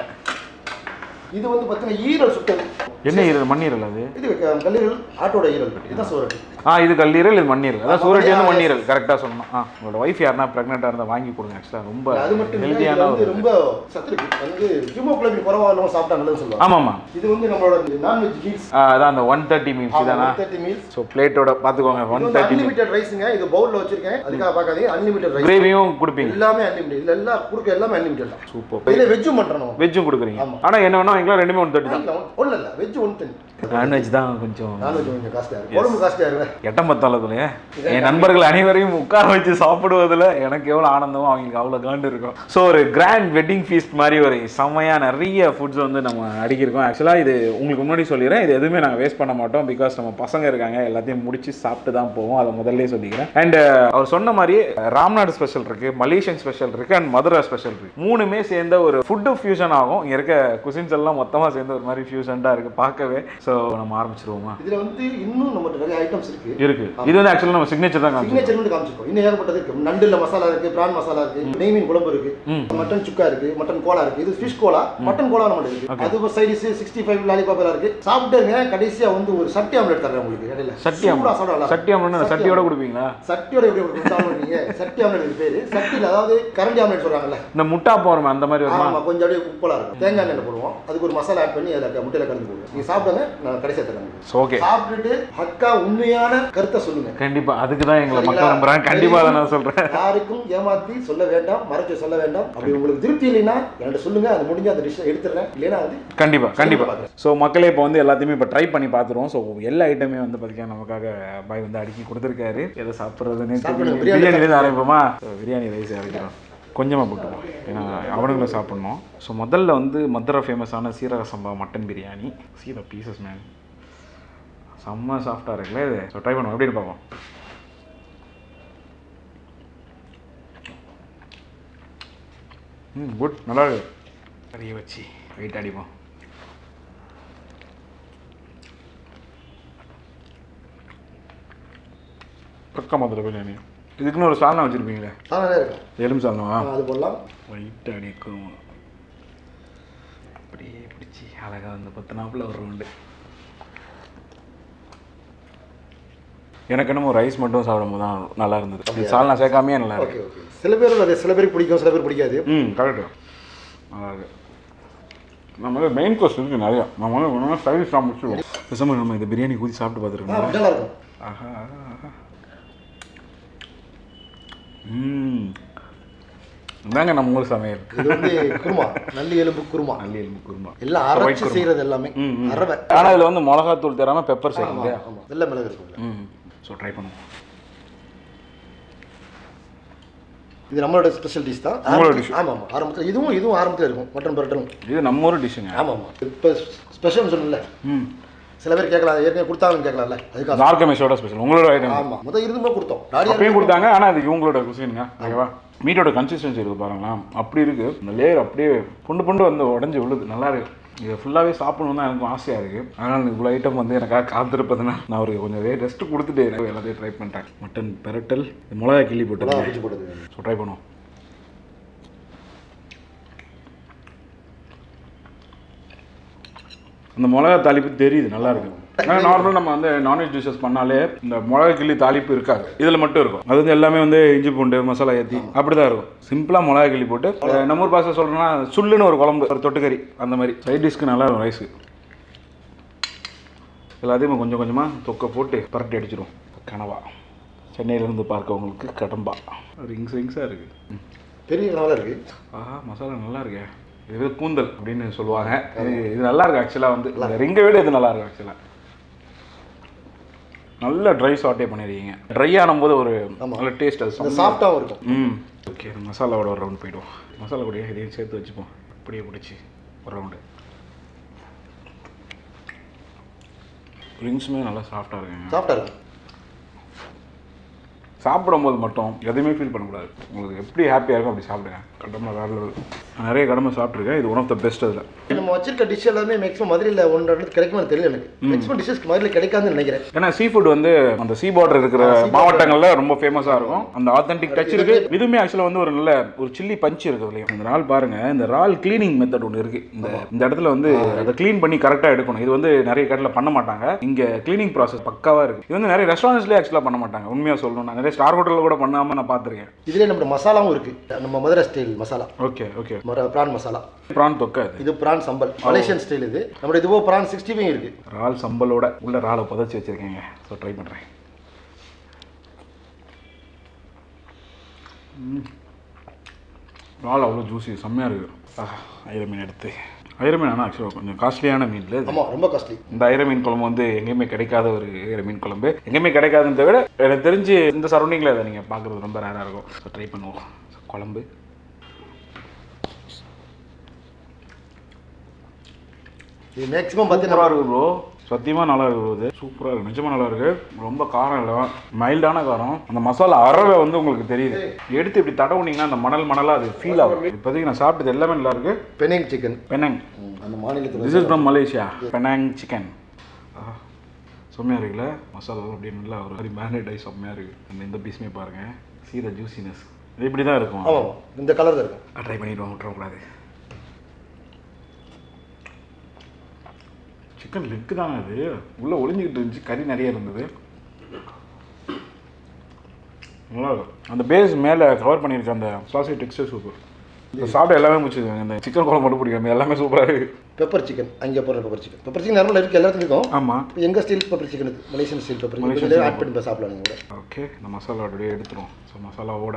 இது வந்து பார்த்தீங்கன்னா ஈரல் சுட்டது என்ன ஈரல் மண்ணீரல் அது இது க- கல்லீரல் ஆட்டோட ஈரல் இதுதான் சோரட்டி ஆ இது கல்லீரல் இது மண்ணீரல் அதான் சூரட்டி வந்து மண்ணீரல் கரெக்டாக சொல்லணும் ஆ உங்களோட ஒய்ஃப் யாருன்னா ப்ரெக்னெண்ட்டாக இருந்தால் வாங்கி கொடுங்க ஆக்சுவலாக ரொம்ப அது மட்டும் இல்லை ஹெல்த்தியான இதுல வந்து ஒரு ரொம்ப சத்து இருக்கு வந்து ஹியூமோகுளோபின் குறைவா உள்ளவங்க சாப்பிட்டா நல்லதுன்னு சொல்லுவாங்க ஆமாம்மா இது வந்து நம்மளோட நான்வெஜ் மீல்ஸ் அதான் அந்த ஒன் தேர்ட்டி மீன்ஸ் இதானா தேர்ட்டி மீல்ஸ் ஸோ பிளேட்டோட பார்த்துக்கோங்க ஒன் தேர்ட்டி அன்லிமிட்டட் ரைஸுங்க இது பவுல்ல வச்சிருக்கேன் அதுக்காக பார்க்காதீங்க அன்லிமிட்டட் ரைஸ் கிரேவியும் கொடுப்பீங்க எல்லாமே அன்லிமிட்டட் இதுல எல்லாம் குடுக்க எல்லாமே அன்லிமிட்டட் தான் சூப்பர் இதுல வெஜ்ஜும் பண்றோம் வெஜ்ஜும் கொடுக்குறீங்க ஆமா. ஆனால் என்ன வேணா வாங்கிக்கலாம் ரெண்டுமே ஒன் தேர்ட்டி தான் ஒன்றும் இல்லை வெஜ் ஒன் டென் நான்வெஜ் தான் கொஞ்சம் நான்வெஜ் கொஞ்சம் காஸ்ட்லியாக இருக்கும் குழம்பு காஸ்ட்லியாக இருக்கு எட்டம் பத்தாளத்துலயே என் நண்பர்கள் அனைவரையும் உட்கார வச்சு சாப்பிடுவதில் எனக்கு எவ்வளோ ஆனந்தமோ அவங்களுக்கு அவ்வளோ காண்டு இருக்கும் ஸோ ஒரு கிராண்ட் வெட்டிங் ஃபீஸ்ட் மாதிரி ஒரு செம்மையாக நிறைய ஃபுட்ஸ் வந்து நம்ம அடிக்கிருக்கோம் ஆக்சுவலாக இது உங்களுக்கு முன்னாடி சொல்லிடுறேன் இது எதுவுமே நாங்கள் வேஸ்ட் பண்ண மாட்டோம் பிகாஸ் நம்ம பசங்க இருக்காங்க எல்லாத்தையும் முடிச்சு சாப்பிட்டு தான் போவோம் அதை முதல்ல சொல்லிக்கிறேன் அண்ட் அவர் சொன்ன மாதிரி ராம்நாடு ஸ்பெஷல் இருக்கு மலேசியன் ஸ்பெஷல் இருக்கு அண்ட் மதுரை ஸ்பெஷல் இருக்கு மூணுமே சேர்ந்த ஒரு ஃபுட்டு ஃபியூஷன் ஆகும் இங்கே இருக்க குசின்ஸ் எல்லாம் மொத்தமாக சேர்ந்து ஒரு மாதிரி ஃபியூஷன்டாக இருக்கு பார்க்கவே ஸோ நம்ம ஆரம்பிச்சிருவோமா இதுல வந்து இன்னும் நம்மகிட்ட நிறைய ஐட்டம்ஸ் இருக்கு இருக்கு இது வந்து ஆக்சுவலாக நம்ம சிக்னேச்சர் தான் காமிச்சிருக்கோம் சிக்னேச்சர் வந்து காமிச்சிருக்கோம் இன்னும் ஏகப்பட்டது இருக்கு நண்டுல மசாலா இருக்கு பிரான் மசாலா இருக்கு நெய் மீன் குழம்பு இருக்கு மட்டன் சுக்கா இருக்கு மட்டன் கோலா இருக்கு இது ஃபிஷ் கோலா மட்டன் கோலா நம்ம இருக்கு அது சைடிஸ் சிக்ஸ்டி ஃபைவ் லாலிபாப் இருக்கு சாப்பிட்டுங்க கடைசியா வந்து ஒரு சட்டி ஆம்லெட் தரேன் உங்களுக்கு இடையில சட்டி சூப்பரா ஆம்லெட் சாப்பிடலாம். சட்டி ஆம்லெட் சட்டியோட கொடுப்பீங்களா சட்டியோட எப்படி கொடுத்தாலும் நீங்க சட்டி ஆம்லெட் இது பேரு சட்டியில் அதாவது கரண்டி ஆம்லெட் சொல்றாங்கல்ல இந்த முட்டா போறோமே அந்த மாதிரி வருமா ஆமா கொஞ்சம் அப்படியே உப்பலா இருக்கும் தேங்காய் எண்ணெய் போடுவோம் அதுக்கு ஒரு மசாலா ஆட் பண்ணி அதில் முட்டையில கலந்து போடுவோம் நீங்க சாப்பிடுங்க நான் கடைசியா தரேன் உங்களுக்கு. ஓகே சாப்பிட்டுட்டு அக்கா உண்மையான கருத்தை சொல்லுங்க கண்டிப்பா அதுக்கு தான் எங்களை மக்கள் சரிங்களா? நம்புறாங்க கண்டிப்பா அதை நான் சொல்றேன் யாருக்கும் ஏமாத்தி சொல்ல வேண்டாம் மறைச்சு சொல்ல வேண்டாம் அப்படி உங்களுக்கு திருப்தி இல்லைன்னா என்கிட்ட சொல்லுங்க அது முடிஞ்சு அந்த டிஷ்ஷை எடுத்துறேன் இல்லைன்னா வந்து கண்டிப்பா கண்டிப்பா பார்க்குறேன். ஸோ மக்களே இப்போ வந்து எல்லாத்தையுமே இப்போ ட்ரை பண்ணி பார்த்துருவோம் ஸோ எல்லா ஐட்டமே வந்து பார்த்தீங்கன்னா நமக்காக பாய் வந்து அடுக்கி கொடுத்துருக்காரு எதை சாப்பிட்றதுன்னு சாப்பிடுங்க. பிரியாணி பிரியாணிலேருந்து ஆரம்பிப்போமா So, பிரியாணி ரைஸ் ஆரம்பிக்கிறோம் கொஞ்சமாக போட்டுப்போம் ஏன்னா அவனுங்களும் சாப்பிட்ணும் ஸோ முதல்ல வந்து மதுரை ஃபேமஸான சீரக சம்பா மட்டன் பிரியாணி சீர பீசஸ் மேன் செம்ம சாஃப்டாக இருக்குல்ல இது ஸோ ட்ரை பண்ணுவோம் எப்படின்னு பார்ப்போம் ம் குட் நல்லா இருக்கு கறியை வச்சு வெயிட் அடிப்போம் பக்கா மதுரை பிரியாணி இதுக்குன்னு ஒரு சால்னா வச்சுருப்பீங்களே தானே இருக்கும் எலும்பு சால்னாவா ஆ, அது போடலாம் வெயிட் அடிக்கும் அப்படியே பிடிச்சி அழகாக வந்து பத்து நாப்பில் ஒரு உண்டு எனக்கு என்னமோ ரைஸ் மட்டும் சாப்பிடும்போது தான் நல்லா இருந்தது அப்படி சால்னா சேர்க்காமையே நல்லா இருக்கு ஓகே ஓகே சில பேர் அது சில பேருக்கு பிடிக்கும் சில பேர் பிடிக்காது ம் கரெக்டு நல்லா இருக்கு நம்ம மெயின் கோர்ஸ் இருக்குது நிறையா நம்ம வந்து ஒன்று சர்வீஸ் நான் முடிச்சுருவோம் பேசாமல் நம்ம இந்த பிரியாணி ஊற்றி சாப்பிட்டு ஆ, பார்த்துருக்கோம் நல்லா இருக்கும் ஆஹா ஆஹா, ஆஹா ம் இதாங்க நம்ம ஊர் சமையல் இது வந்து குருமா நல்லி எலும்பு குருமா நல்லி எலும்பு குருமா எல்லாம் அரைச்சு செய்யறது எல்லாமே ம், ம். அரவை ஆனால் இதில் வந்து மிளகாத்தூள் தராமல் பெப்பர் சேர்க்குங்க ஆமா வெள்ளை மிளகு இருக்கும் ம் ஸோ ட்ரை பண்ணுவோம் இது நம்மளோட ஸ்பெஷல் டிஷ் தான் உங்களோட ஆரம்பத்துல- dish. ஆமா ஆமா ஆரம்பத்தில் இதுவும் இதுவும் ஆரம்பத்தில் இருக்கும் மட்டன் பரட்டலும் இது நம்ம ஊர் டிஷ்ஷுங்க ஆமா ஆமா இப்போ ஸ்பெஷல் சொல்லல ம் சில பேர் கேட்கலாம் ஏற்கனவே கொடுத்தாங்கன்னு கேட்கலாம்ல அதுக்காக நார்கமேஷோட ஸ்பெஷல் உங்களோட ஐட்டம் ஆமா முதல் இருந்துமே கொடுத்தோம் தாடியா அப்பயும் கொடுத்தாங்க ஆனால் அது இவங்களோட குசினுங்க ஓகேவா மீட்டோட கன்சிஸ்டன்சி இருக்குது பாருங்களேன் அப்படி இருக்கு இந்த லேயர் அப்படியே புண்டு புண்டு வந்து உடஞ்சி விழுது நல்லா இருக்கு இதை ஃபுல்லாகவே சாப்பிடணும் தான் எனக்கும் ஆசையாக இருக்குது அதனால் இவ்வளோ ஐட்டம் வந்து எனக்காக காத்திருப்பதுனா நான் அவருக்கு கொஞ்சம் ரெஸ்ட் கொடுத்துட்டு எனக்கு எல்லாத்தையும் ட்ரை பண்ணிட்டேன் மட்டன் பெரட்டல் மிளகா கிள்ளி போட்டு அரைச்சு போட்டது ஸோ ட்ரை பண்ணுவோம் அந்த மிளகா தாளிப்பு தெரியுது நல்லா இருக்கு ஏன்னா நார்மல் நம்ம வந்து நான்வெஜ் டிஷ்ஷஸ் பண்ணாலே இந்த மிளகா கிள்ளி தாளிப்பு இருக்காது இதில் மட்டும் இருக்கும் அது வந்து எல்லாமே வந்து இஞ்சி பூண்டு மசாலா ஏற்றி அப்படி தான் இருக்கும் சிம்பிளாக மிளகா கிள்ளி போட்டு அஹ் நம்ம ஊர் பாஷை சொல்கிறோன்னா சுள்ளுன்னு ஒரு குழம்பு ஒரு தொட்டுக்கறி அந்த மாதிரி சைட் டிஷ்க்கு நல்லா இருக்கும் ரைஸு எல்லாத்தையும் கொஞ்சம் கொஞ்சமாக தொக்கை போட்டு பரட்டி அடிச்சிடும் கனவா சென்னையிலேருந்து பார்க்கவங்களுக்கு கடம்பா ரிங்ஸ் ரிங்ஸாக இருக்குது பெரிய நல்லா இருக்கு ஆஹா மசாலா நல்லா இருக்கே இது வந்து கூந்தல் அப்படின்னு சொல்லுவாங்க இது இது நல்லா இருக்கு ஆக்சுவலாக வந்து இந்த ரிங்கை விட இது நல்லா இருக்கு ஆக்சுவலாக நல்ல ட்ரை சாட்டே பண்ணிருக்கீங்க ட்ரை ஆனும்போது ஒரு நல்ல டேஸ்ட் அது இந்த செம்ம- சாஃப்டாகவும் இருக்கும் ம் ஓகே மசாலாவோட ஒரு ரவுண்ட் போயிடுவோம் மசாலா கூடயே இதையும் சேர்த்து வச்சுப்போம் இப்படியே பிடிச்சி ஒரு ரவுண்டு ரிங்ஸுமே நல்லா சாஃப்டாக இருக்குங்க சாஃப்டாக இருக்கும் சாப்பிடும்போது மட்டும் எதையுமே ஃபீல் பண்ணக்கூடாது உங்களுக்கு எப்படி ஹாப்பியாக இருக்கும் அப்படி சாப்பிடுங்க கடமை வேற level. நான் நிறைய கடமை சாப்பிட்ருக்கேன் இது ஒன் ஆஃப் த பெஸ்ட் அதில் நம்ம வச்சிருக்க டிஷ் எல்லாமே மேக்ஸிமம் மதுரையில் ஒன்று இடத்துல கிடைக்குமா தெரியல எனக்கு மேக்ஸிமம் டிஷ்ஷஸ் மதுரையில் கிடைக்காதுன்னு நினைக்கிறேன் ஏன்னா சீ ஃபுட் வந்து அந்த சீ பார்டர் இருக்கிற மாவட்டங்கள்ல ரொம்ப ஃபேமஸாக இருக்கும் அந்த ஆத்தென்டிக் டச் இருக்கு இதுவுமே ஆக்சுவலாக வந்து ஒரு நல்ல ஒரு சில்லி பஞ்ச் இருக்கு அதுலயும் இந்த ரால் பாருங்க இந்த ரால் க்ளீனிங் மெத்தட் ஒன்று இருக்கு இந்த இந்த இடத்துல வந்து அதை க்ளீன் பண்ணி கரெக்டாக எடுக்கணும் இது வந்து நிறைய கடையில் பண்ண மாட்டாங்க இங்க க்ளீனிங் ப்ராசஸ் பக்காவா இருக்கு இது வந்து நிறைய ரெஸ்டாரண்ட்ஸ்லேயே ஆக்சுவலாக பண்ண மாட்டாங்க உண்மையாக சொல்லணும் நான் நிறைய ஸ்டார் ஹோட்டலில் கூட பண்ணாம நான் பார்த்துருக்கேன் இதுலேயே நம்ம மசாலாவும் இருக்குது நம்ம Madurai style masala okay okay prawn masala prawn தொக்கை அது இது ப்ரான் சம்பல் மலேசியன் ஸ்டைல் இது நம்ம இதுவோ ப்ரான் சிக்ஸ்டி ஃபைவ் இருக்குது ரால் சம்பலோட உள்ள ராலை புதைச்சி வச்சிருக்கேங்க ஸோ ட்ரை பண்ணுறேன் ரால் அவ்வளோ ஜூஸி செம்மையாக இருக்குது ஐர மீன் எடுத்து ஐர மீன் ஆனால் ஆக்சுவலாக கொஞ்சம் காஸ்ட்லியான மீன் இல்லை இது. ஆமாம் ரொம்ப காஸ்ட்லி இந்த ஐர மீன் குழம்பு வந்து எங்கேயுமே கிடைக்காத ஒரு ஐர மீன் குழம்பு எங்கேயுமே கிடைக்காதுன்றத விட எனக்கு தெரிஞ்சு இந்த சரௌண்டிங்கில் அதை நீங்கள் பார்க்குறது ரொம்ப ரேராக இருக்கும் ஸோ ட்ரை பண்ணுவோம் So, குழம்பு இது மேக்ஸிமம் பார்த்தீங்கன்னா சூப்பராக இருக்கு ப்ரோ சத்தியமாக நல்லா இருக்கு bro இது சூப்பராக இருக்கு நிஜமாக நல்லா இருக்கு ரொம்ப காரம் இல்லை மைல்டான காரம் அந்த மசாலா அரவை வந்து உங்களுக்கு தெரியுது எடுத்து இப்படி தடவுனீங்கன்னா அந்த மணல் மணலாக அது ஃபீல் ஆகும் இப்போதைக்கு நான் சாப்பிட்டது எல்லாமே நல்லா இருக்கு பெனிங் சிக்கன் பெனங் அந்த மாநிலத்தில் this is from Malaysia Penang chicken செம்மையாக இருக்குல்ல மசாலா அப்படியே நல்லா ஒரு மாதிரி மேரினேட் ஆகி செம்மையாக இருக்குது அந்த இந்த பீஸுமே பாருங்கள் சீ த ஜூசினஸ் இது இப்படி தான் இருக்கும் ஆமாம் இந்த கலர் தான் இருக்கும் ட்ரை பண்ணிடுவோம் விட்டுறக்கூடாது சிக்கன் லெக்கு தானே அது உள்ளே ஒளிஞ்சிக்கிட்டு இருந்துச்சு கறி நிறைய இருந்தது நல்லா இருக்கும் அந்த பேஸ் மேலே கவர் பண்ணியிருக்க அந்த சாசி டெக்ஸ்டர் சூப்பர் இந்த சாப்பிட எல்லாமே முடிச்சது இந்த சிக்கன் குழம்பு மட்டும் பிடிக்காம எல்லாமே சூப்பராக இருக்குது பெப்பர் சிக்கன் அங்கே போடுற பெப்பர் சிக்கன் பெப்பர் சிக்கன் நார்மலாக இருக்குது எல்லாத்துக்கும் இருக்கும் ஆமாம் இப்போ எங்கள் ஸ்டைல் பெப்பர் சிக்கன் இது Malaysian style pepper Malaysian chicken style add பண்ணி சாப்பிடலாம் நீங்கள் கூட ஓகே இந்த மசாலா அப்படியே எடுத்துரும் ஸோ மசாலாவோட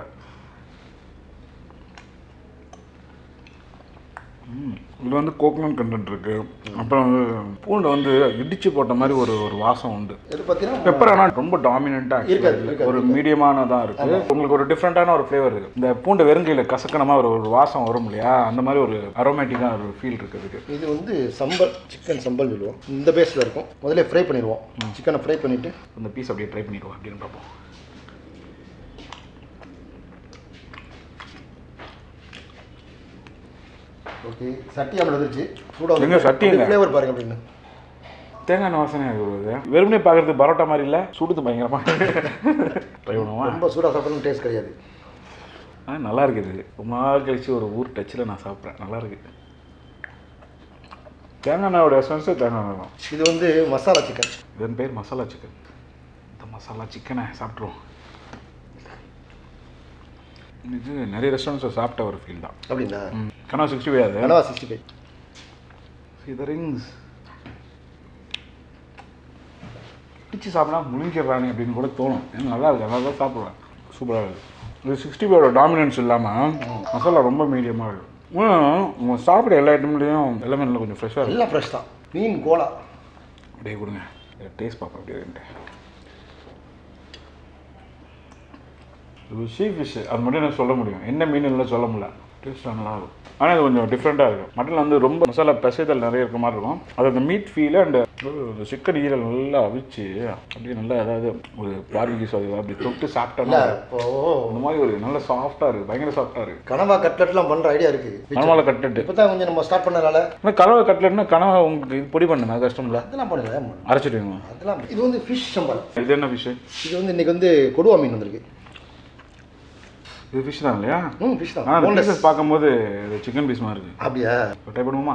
ம் இது வந்து கோகனட் கண்டென்ட் இருக்கு அப்புறம் வந்து பூண்டை வந்து இடிச்சு போட்ட மாதிரி ஒரு ஒரு வாசம் உண்டு இது பார்த்தீங்கன்னா பெப்பர் ஆனால் ரொம்ப டாமினண்ட்டாக இருக்காது, இருக்காது, ஒரு மீடியமானதாக இருக்கு உங்களுக்கு ஒரு டிஃப்ரெண்ட்டான ஒரு ஃப்ளேவர் இருக்கு இந்த பூண்டை வெறுங்கையில் கசக்கனமாக ஒரு ஒரு வாசம் வரும் இல்லையா அந்த மாதிரி ஒரு அரோமேட்டிக்கான ஒரு ஃபீல் இருக்கு இதுக்கு இது வந்து சம்பல் சிக்கன் சம்பல் சொல்லுவோம் இந்த பேஸில் இருக்கும் முதல்ல ஃப்ரை பண்ணிடுவோம் சிக்கனை ஃப்ரை பண்ணிவிட்டு இந்த பீஸ் அப்படியே ட்ரை பண்ணிடுவோம் அப்படின்னு பார்ப்போம் ஓகே சட்டி அம்மன் வந்துருச்சு சூடாக எங்க சட்டி எங்க? ஃப்ளேவர் பாருங்க அப்படின்னு தேங்காய் எண்ணெய் வாசனை வருது வெறுமனே பார்க்கறது பரோட்டா மாதிரி இல்லை சுடுது பயங்கரமா ட்ரை பண்ணுவோமா ரொம்ப சூடாக சாப்பிடணும் டேஸ்ட் கிடையாது ஆ நல்லா இருக்குது இது ரொம்ப நாள் கழிச்சு ஒரு ஊர் டச்சில் நான் சாப்பிட்றேன் நல்லா இருக்கு தேங்காய் எண்ணெயோட எசன்ஸே தேங்காய் எண்ணெய் தான் இது வந்து மசாலா சிக்கன் இதன் பேர் மசாலா சிக்கன் இந்த மசாலா சிக்கனை சாப்பிட்ருவோம் இது நிறைய ரெஸ்டாரண்ட்ஸில் சாப்பிட்ட ஒரு ஃபீல் தான் அப்படின்னா ம் கனா சிக்ஸ்டி ஃபைவ் அது கனவா சிக்ஸ்டி ஃபைவ் இது ரிங்ஸ் பிடிச்சி சாப்பிட்டா முழுங்கிடுறானே அப்படின்னு கூட தோணும் ஏன்னா நல்லா இருக்கு நல்லா தான் சாப்பிடுவேன் சூப்பராக இருக்குது இது சிக்ஸ்டி ஃபைவோட டாமினன்ஸ் இல்லாமல் மசாலா ரொம்ப மீடியமாக இருக்குது உங்கள் சாப்பிட எல்லா ஐட்டம்லேயும் எல்லாமே நல்லா கொஞ்சம் ஃப்ரெஷ்ஷாக இருக்கும் எல்லாம் ஃப்ரெஷ் தான் மீன் கோலா அப்படியே கொடுங்க டேஸ்ட் பார்ப்போம் அப்படியே இருக்குன்ட்டு. இது சீ ஃபிஷ் அது மட்டும் எனக்கு சொல்ல முடியும் என்ன மீன் சொல்ல முடியல டேஸ்ட் நல்லா இருக்கும் ஆனால் இது கொஞ்சம் டிஃப்ரெண்ட்டாக இருக்கும் மட்டன் வந்து ரொம்ப மசாலா பிசைதல் நிறைய இருக்க மாதிரி இருக்கும் அது அந்த மீட் ஃபீல் அண்ட் அந்த சிக்கன் ஈரல் நல்லா அவிச்சு அப்படியே நல்லா அதாவது ஒரு பார்பிக்யூ சாஸ் அப்படி தொட்டு சாப்பிட்டோம்னா இப்போ அந்த மாதிரி ஒரு நல்ல சாஃப்டாக இருக்குது பயங்கர சாஃப்டாக இருக்குது கனவா கட்லெட்லாம் பண்ணுற ஐடியா இருக்குது கனவால கட்லெட்டு இப்போ தான் கொஞ்சம் நம்ம ஸ்டார்ட் பண்ணனால ஆனால் கனவா கட்லெட்னா கனவா உங்களுக்கு இது பொடி பண்ணுங்க கஷ்டம் இல்லை அதெல்லாம் பண்ணல அரைச்சிடுவீங்க அதெல்லாம் இது வந்து ஃபிஷ் சம்பல் இது என்ன ஃபிஷ்ஷு இது வந்து இன்னைக்கு வந்து கொடுவா மீன் வந்திருக்கு இது ஃபிஷ் தான் இல்லையா ம் ஃபிஷ் தான் ஆனால் அந்த boneless. பீசஸ் பார்க்கும்போது இது சிக்கன் பீஸ் மாதிரி இருக்கு அப்படியா ட்ரை பண்ணுவோமா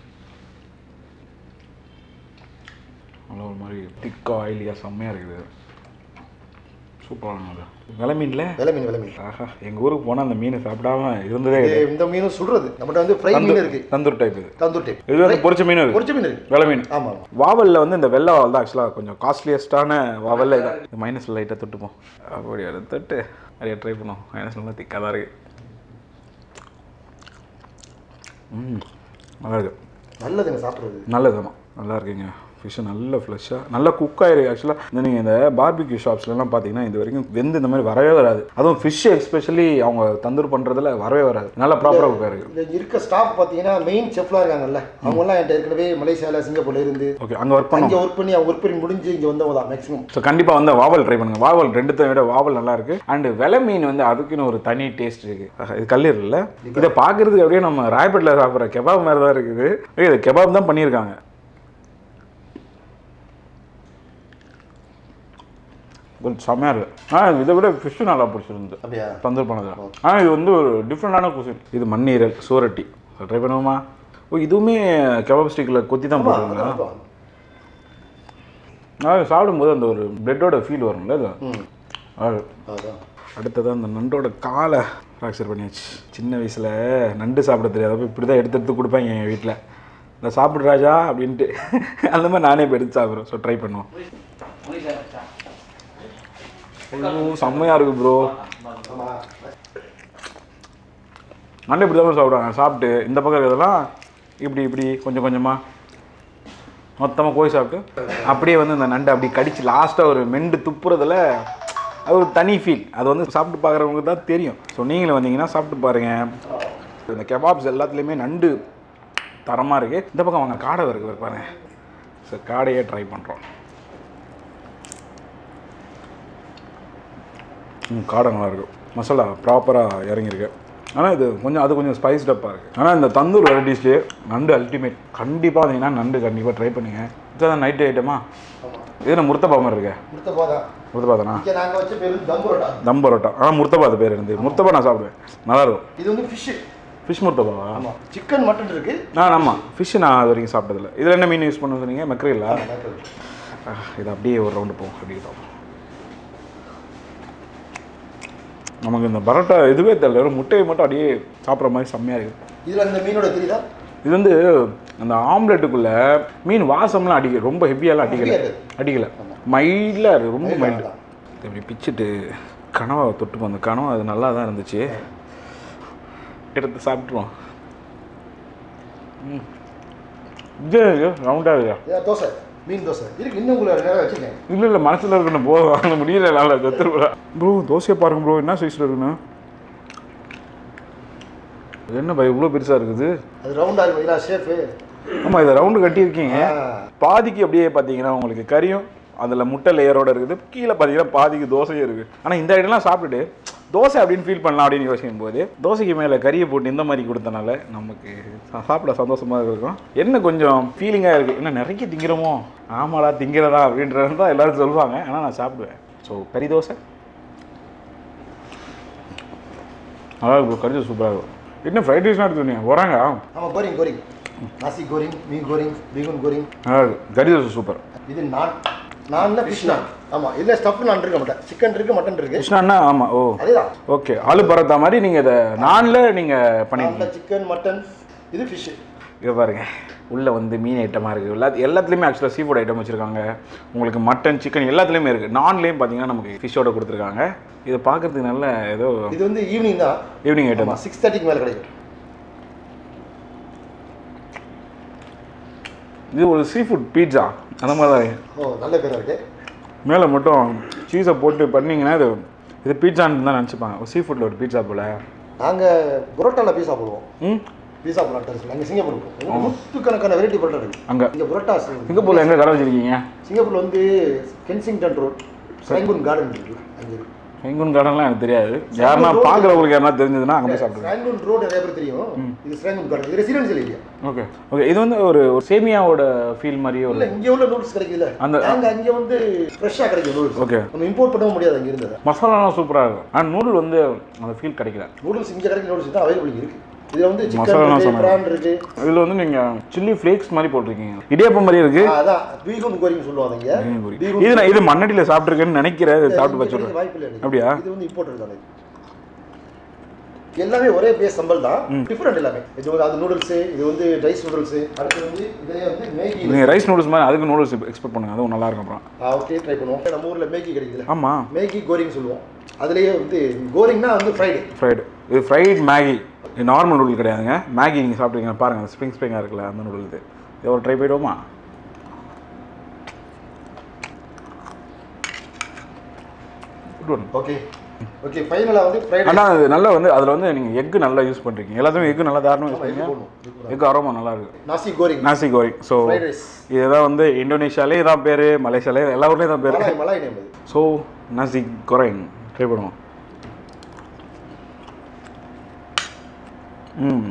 நல்லா ஒரு மாதிரி திக்கா ஆயிலியாக செம்மையாக இருக்குது சூப்பரான அது விலை மீனில் வெலை மீன் வெலை மீன் ஆஹா எங்கள் ஊருக்கு போனால் அந்த மீனை சாப்பிடாம இருந்ததே இது கிடையாது இந்த மீனும் சுடுறது நம்மகிட்ட வந்து ஃப்ரை மீன் இருக்கு தந்தூர் டைப் இது தந்தூர் டைப் இது வந்து பொரிச்ச மீனும் இருக்கு பொரிச்ச மீன் இருக்கு விலை மீன் ஆமாம் ஆமாம் வாவலில் வந்து இந்த வெள்ளை வாவல் தான் ஆக்சுவலாக கொஞ்சம் காஸ்ட்லியஸ்டான வாவலில் இதான் இந்த மைனஸ் லைட்டாக தொட்டுப்போம் அப்படி அதை தொட்டு நிறைய ட்ரை பண்ணுவோம் மைனஸ் நல்லா திக்காக தான் இருக்குது ம் நல்லா இருக்கு நல்லதுங்க சாப்பிட்றது நல்லதுமா நல்லா இருக்குங்க ஃபிஷ்ஷு நல்ல ஃப்ளஷ்ஷாக நல்லா குக் ஆயிருக்கு ஆக்சுவலாக இந்த நீங்கள் இந்த பார்பிக்யூ ஷாப்ஸ்லாம் பார்த்தீங்கன்னா இது வரைக்கும் வெந்து இந்த மாதிரி வரவே வராது அதுவும் ஃபிஷ் எஸ்பெஷலி அவங்க தந்தூர் பண்ணுறதுல வரவே வராது நல்லா ப்ராப்பராக குக் ஆயிருக்கு இதில் இருக்க ஸ்டாஃப் பார்த்தீங்கன்னா மெயின் செஃப்லாம் இருக்காங்கல்ல அவங்கெல்லாம் என்கிட்ட ஏற்கனவே மலேசியாவில் சிங்கப்பூர்ல இருந்து ஓகே அங்கே ஒர்க் பண்ணோம் அங்கே ஒர்க் பண்ணி அவங்க ஒர்க் பண்ணி முடிஞ்சு இங்கே வந்தவங்க தான் மேக்ஸிமம் ஸோ கண்டிப்பாக வந்து வாவல் ட்ரை பண்ணுங்க வாவல் ரெண்டுத்தை விட வாவல் நல்லா இருக்கு அண்ட் வெலை மீன் வந்து அதுக்குன்னு ஒரு தனி டேஸ்ட் இருக்கு ஆஹா, இது கல்லீரல் இல்லை இதை பார்க்கறதுக்கு அப்படியே நம்ம ராயப்பேட்டில் சாப்பிட்ற கெபாப் மாதிரி தான் இருக்குது ஏய், இது கெபாப் தான் பண்ணியிருக்காங்க கொஞ்சம் செம்மையாக இருக்கு ஆனால் இதை விட ஃபிஷ்ஷு நல்லா பிடிச்சிருந்து அப்படியா தந்தூர் பண்ணது ஆனால் இது வந்து ஒரு டிஃப்ரெண்டான குசின் இது மண்ணீரல் சோரட்டி ட்ரை பண்ணுவோமா ஓ இதுவுமே கெபாப் ஸ்டிக்கில் கொத்தி தான் போடுறீங்களா நான் சாப்பிடும்போது அந்த ஒரு பிரெட்டோட ஃபீல் வரும்ல இது ம் அது அதான் அடுத்தது அந்த நண்டோட காலை ஃப்ராக்சர் பண்ணியாச்சு சின்ன வயசில் நண்டு சாப்பிட தெரியாதப்போ இப்படி தான் எடுத்து எடுத்து கொடுப்பாங்க எங்கள் வீட்டில் இந்த சாப்பிடு ராஜா அப்படின்ட்டு அந்த மாதிரி நானே இப்போ எடுத்து சாப்பிட்றேன் ஸோ ட்ரை பண்ணுவோம் ஐயோ செம்மையாக இருக்குது ப்ரோ ஆமாம் நண்டு இப்படி தான் சாப்பிடுவாங்க சாப்பிட்டு இந்த பக்கம் இருக்கிறதெல்லாம் இப்படி இப்படி கொஞ்சம் கொஞ்சமாக மொத்தமாக கோழி சாப்பிட்டு அப்படியே வந்து இந்த நண்டை அப்படி கடிச்சு லாஸ்ட்டாக ஒரு மெண்டு துப்புறதுல அது ஒரு தனி ஃபீல் அது வந்து சாப்பிட்டு பார்க்குறவங்களுக்கு தான் தெரியும் ஸோ நீங்களும் வந்தீங்கன்னா சாப்பிட்டு பாருங்கள் இந்த கெபாப்ஸ் எல்லாத்துலேயுமே நண்டு தரமாக இருக்குது இந்த பக்கம் வாங்க காடை இருக்கு பாருங்க ஸோ காடையே ட்ரை பண்ணுறோம் ம் காடை நல்லா இருக்கும் மசாலா ப்ராப்பராக இறங்கியிருக்கு ஆனால் இது கொஞ்சம் அது கொஞ்சம் ஸ்பைஸ்டப்பாக இருக்குது ஆனால் இந்த தந்தூர் வெரைட்டிஸ்லேயே நண்டு அல்டிமேட் கண்டிப்பாக வந்தீங்கன்னா நண்டு கண்டிப்பாக ட்ரை பண்ணுங்க இதுதான் நைட்டு ஐட்டமா ஆமாம் இது என்ன முர்த்தபா மாதிரி இருக்கே முர்த்தபா தான் முர்த்தபா தானா இங்கே நாங்கள் வச்ச பேர் வந்து தம் பரோட்டா தம் பரோட்டா ஆனால் முர்த்தபா அது பேர் இருந்து முர்த்தபா நான் சாப்பிடுவேன் நல்லா இருக்கும் இது வந்து ஃபிஷ்ஷு ஃபிஷ் முர்த்தபாவா ஆமாம் சிக்கன் மட்டன் இருக்கு ஆ ஆமாம் ஃபிஷ் நான் அது வரைக்கும் சாப்பிட்டதில்ல இதில் என்ன மீன் யூஸ் பண்ண சொன்னீங்க மெக்ரீலா இது அப்படியே ஒரு ரவுண்டு போகும் அப்படியே தான் நமக்கு இந்த பரோட்டா இதுவே தெரியல வெறும் முட்டையை மட்டும் அப்படியே சாப்பிட்ற மாதிரி செம்மையாக இருக்குது இதில் இந்த மீனோட தெரியுதா இது வந்து அந்த ஆம்லெட்டுக்குள்ள மீன் வாசம்லாம் அடிக்க ரொம்ப ஹெவியாலாம் அடிக்கல Heavy அடிக்கல மைல்டாக இருக்குது ரொம்ப Mild ஆ மைல்டு தான். இப்படி பிச்சுட்டு கனவை தொட்டு அந்த கனவு அது நல்லா தான் இருந்துச்சு எடுத்து சாப்பிட்ருவோம் ம் இது ரவுண்டாக இருக்கா ஏன் தோசை மீன் தோசை இருக்கு இன்னும் உங்களை நேரம் வச்சுருக்கேன் இல்லை இல்லை மனசில் இருக்கணும் போதும் வாங்க முடியல நல்லா கத்துருவா ப்ரோ தோசையை பாருங்க ப்ரோ என்ன சைஸில் இருக்குண்ணா இது என்ன பை இவ்வளோ பெருசாக இருக்குது அது ரவுண்டாக இருக்கும் இதெல்லாம் ஷேஃபு ஆமாம் இதை ரவுண்டு கட்டியிருக்கீங்க பாதிக்கு அப்படியே பார்த்தீங்கன்னா உங்களுக்கு கறியும் அதில் முட்டை லேயரோட இருக்குது கீழே பார்த்தீங்கன்னா பாதிக்கு தோசையும் இருக்குது ஆனால் இந்த ஐட்டம்லாம் சாப்பிட்டுட்டு தோசை அப்படின்னு ஃபீல் பண்ணலாம் அப்படின்னு யோசிக்கும் போது தோசைக்கு மேலே கறியை போட்டு இந்த மாதிரி கொடுத்தனால நமக்கு சா- சாப்பிட சந்தோஷமாக இருக்கும் என்ன கொஞ்சம் ஃபீலிங்காக இருக்குது என்ன நிறைய திங்கிறோமோ ஆமாடா திங்கிறதா அப்படின்றது தான் எல்லாரும் சொல்லுவாங்க ஆனால் நான் சாப்பிடுவேன் ஸோ கறி தோசை நல்லா இருக்கும் கறி சூப்பராக இருக்கும் என்ன ஃப்ரைட் ரைஸ்லாம் எடுத்துனீங்க வராங்க ஆமாம் கோரிங் கோரிங் நாசி கோரிங் மீன் கோரிங் பீகுன் கோரிங் நல்லா இருக்கு கறி தோசை சூப்பர் இது நான் நான்ல ஃபிஷ் நான் ஆமாம் இதில் ஸ்டஃப் நான் இருக்க மாட்டேன் சிக்கன் இருக்கு மட்டன் இருக்கு கிருஷ்ணா ஆமாம் ஓ அதேதான் ஓகே ஆலு பரோட்டா மாதிரி நீங்கள் இதை நானில் நீங்கள் பண்ணிருக்கீங்க நான்ல சிக்கன் மட்டன் இது ஃபிஷ்ஷு இதை பாருங்க உள்ளே வந்து மீன் ஐட்டமாக இருக்குது எல்லா எல்லாத்துலேயுமே ஆக்சுவலாக சீ ஃபுட் ஐட்டம் வச்சுருக்காங்க உங்களுக்கு மட்டன் சிக்கன் எல்லாத்துலேயுமே இருக்குது நான்லேயும் பார்த்தீங்கன்னா நமக்கு ஃபிஷ்ஷோட கொடுத்துருக்காங்க இதை பார்க்கறதுக்கு நல்ல ஏதோ இது வந்து ஈவினிங் தான் ஈவினிங் ஐட்டம் ஆமாம் சிக்ஸ் தேர்ட்டிக்கு மேலே கிடைக்கும் இது ஒரு சீ ஃபுட் பீட்சா அந்த மாதிரி தான் ஓ நல்ல பேராக இருக்கு மேலே மட்டும் சீஸை போட்டு பண்ணீங்கன்னா இது இது பீட்சான்னு தான் நினச்சிப்பாங்க சீ ஃபுட்டில் ஒரு பீட்சா போல் நாங்கள் புரோட்டாவில் பீஸா போடுவோம் ம் பீஸா புரோட்டா இருக்கு அங்கே சிங்கப்பூர் இருக்கும் நூற்றுக்கணக்கான வெரைட்டி புரோட்டா இருக்கு அங்கே இங்கே புரோட்டா சிங்கப்பூரில் எங்கே கடை வச்சிருக்கீங்க சிங்கப்பூர்ல வந்து கென்சிங்டன் ரோட் ஸ்ரேங்கூன் கார்டன் இருக்கு அங்கே இருக்கு எங்குன் கடைலாம் எனக்கு தெரியாது யாருன்னா பார்க்குறவங்களுக்கு யாருன்னா தெரிஞ்சதுன்னா அங்கே போய் சாப்பிடுவேன் ஸ்ரேங்கூன் ரோடு நிறைய பேர் தெரியும் இது ஸ்ரேங்கூன் கார்டன் இது ரெசிடென்சியல் ஏரியா ஓகே ஓகே இது வந்து ஒரு ஒரு சேமியாவோட ஃபீல் மாதிரியே ஒரு இல்லை இங்கே உள்ள நூடுல்ஸ் கிடைக்குதுல்ல அந்த- நாங்க அங்கே வந்து ஃப்ரெஷ்ஷாக கிடைக்கும் நூடுல்ஸ் ஓகே நம்ம இம்போர்ட் பண்ணவும் முடியாது அங்கே இருந்தது மசாலாலாம் சூப்பராக இருக்கும் ஆனால் நூடுல் வந்து அந்த ஃபீல் கிடைக்கல நூடுல்ஸ் இங்கே கிடைக்கிற நூடுல்ஸ் தான் அவைலபிள் இருக்கு இதில் வந்து சிக்கன் மசாலாலாம் இருக்கு சொன்னாங்க. ப்ரான் இருக்கு இதில் வந்து நீங்கள் சில்லி ஃப்ளேக்ஸ் மாதிரி போட்டிருக்கீங்க இடியாப்பம் மாதிரியே இருக்கு ஆ, அதான் பீகூன் கோரின்னு சொல்லுவாங்க இங்கே பீகூன் இது நான் இது மண்ணடியில் சாப்பிட்ருக்கேன்னு நினைக்கிறேன் இதை சாப்பிட்டு இங்க வச்சுருக்கேன் கிடைக்க வாய்ப்பு இல்லை எனக்கு. அப்படியா? இது வந்து இம்போர்ட் தானே எல்லாமே ஒரே பேஸ் சம்பல் தான் டிஃப்ரெண்ட் எல்லாமே இது வந்து அது நூடுல்ஸ் இது வந்து ரைஸ் நூடுல்ஸ் அடுத்து வந்து இதுலயே வந்து மேகி நீங்கள் ரைஸ் நூடுல்ஸ் மாதிரி அதுக்கு நூடுல்ஸ் எக்ஸ்பெக்ட் பண்ணுங்க அதுவும் நல்லா இருக்கும் அப்புறம் ஓகே ட்ரை பண்ணுவோம் நம்ம ஊர்ல மேகி கிடைக்குதுல ஆமாம் மேகி கோரிங் சொல்லுவோம் அதுலயே வந்து கோரிங்னா வந்து ஃப்ரைடு ஃப்ரைடு இது ஃப்ரைட் மேகி இது நார்மல் நூடுல் கிடையாதுங்க மேகி நீங்கள் சாப்பிட்டீங்க பாருங்கள் அந்த ஸ்ப்ரிங் ஸ்ப்ரிங்காக இருக்குல்ல அந்த நூடுல் இது இது ஒரு ட்ரை போயிடுவோமா குட் ஒன் ஓகே ஓகே ஃபைனலாக வந்து ஃப்ரைட் ஆனால் அது நல்லா வந்து அதில் வந்து நீங்கள் எக்கு நல்லா யூஸ் பண்ணுறீங்க எல்லாத்தையும் எக்கு நல்லா தாராளமாக யூஸ் பண்ணுங்க போடணும் எக்கு அரோமா நல்லா இருக்கு நாசி கோரிங் நாசி கோரி ஸோ ஃப்ரைட் ரைஸ் இதுதான் வந்து இந்தோனேஷியாலே இதான் பேர் மலேசியாலே எல்லா ஊர்லேயும் தான் பேர் மலாய் மலாய் நேம் அது ஸோ நாசி கொரைங் ட்ரை பண்ணுவோம் ம்